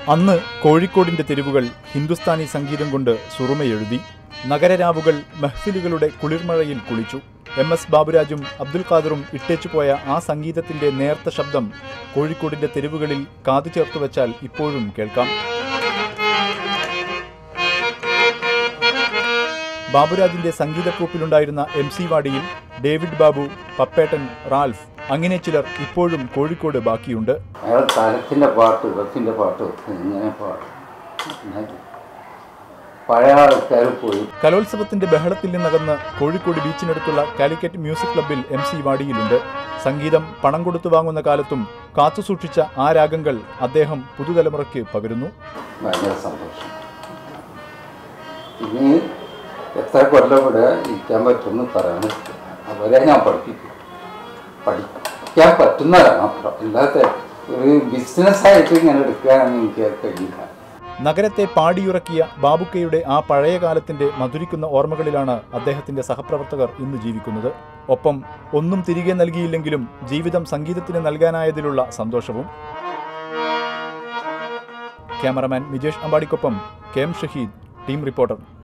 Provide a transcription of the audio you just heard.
അന്ന് കോഴിക്കോടിന്റെ തെരുവുകൾ ഹിന്ദുസ്ഥാനി സംഗീതം കൊണ്ട് സുറുമയെഴുതി നഗരരാവുകൾ മെഹ്ഫിലുകളുടെ കുളിർമഴയിൽ കുളിച്ചു എം എസ് ബാബുരാജും അബ്ദുൽ ഖാദറും ഇട്ടേച്ചുപോയ ആ സംഗീതത്തിന്റെ നേർത്ത ശബ്ദം കോഴിക്കോടിന്റെ തെരുവുകളിൽ കാതു ചേർത്ത് വെച്ചാൽ ഇപ്പോഴും കേൾക്കാം ബാബുരാജിന്റെ സംഗീത ട്രൂപ്പിലുണ്ടായിരുന്ന എം സി വാടിയിൽ ഡേവിഡ് ബാബു പപ്പേട്ടൻ റാൽഫ് അങ്ങനെ ചിലർ ഇപ്പോഴും കോഴിക്കോട് ബാക്കിയുണ്ട് അയാൾ തലത്തിൻ്റെ പാട്ട് ബസ്സിൻ്റെ പാട്ട് ഇങ്ങനെ പാട്ട് അങ്ങനെ പഴയ ആൾക്കാർ പോയി കലോത്സവത്തിന്റെ ബഹളത്തിൽ നിന്നകന്ന് കോഴിക്കോട് ബീച്ചിനടുത്തുള്ള കാലിക്കറ്റ് മ്യൂസിക് ക്ലബ്ബിൽ എം സി വാടിയിലുണ്ട് സംഗീതം പണം കൊടുത്തു വാങ്ങുന്ന കാലത്തും കാത്തുസൂക്ഷിച്ച ആ രാഗങ്ങൾ അദ്ദേഹം പുതുതലമുറയ്ക്ക് പകരുന്നു ഭയങ്കര സന്തോഷം ഇനി എത്ര കൊല്ലം ഇവിടെ ഇരിക്കാൻ പറ്റുമെന്ന് പറയാൻ പറ്റില്ല അവരെ ഞാൻ പഠിപ്പിക്കും പഠിക്കാൻ പറ്റുന്നതാണ് അപ്പുറം അല്ലാതെ ഒരു ബിസിനസ്സായിട്ട് ഇങ്ങനെ എടുക്കാനൊന്നും എനിക്ക് കഴിയില്ല നഗരത്തെ പാടിയുറക്കിയ ബാബുക്കയുടെ ആ പഴയ കാലത്തിന്റെ മധുരിക്കുന്ന ഓർമ്മകളിലാണ് അദ്ദേഹത്തിന്റെ സഹപ്രവർത്തകർ ഇന്ന് ജീവിക്കുന്നത് ഒപ്പം ഒന്നും തിരികെ നൽകിയില്ലെങ്കിലും ജീവിതം സംഗീതത്തിന് നൽകാനായതിലുള്ള സന്തോഷവും ക്യാമറമാൻ മിജേഷ് അമ്പാടിക്കൊപ്പം K M Shaheed team reporter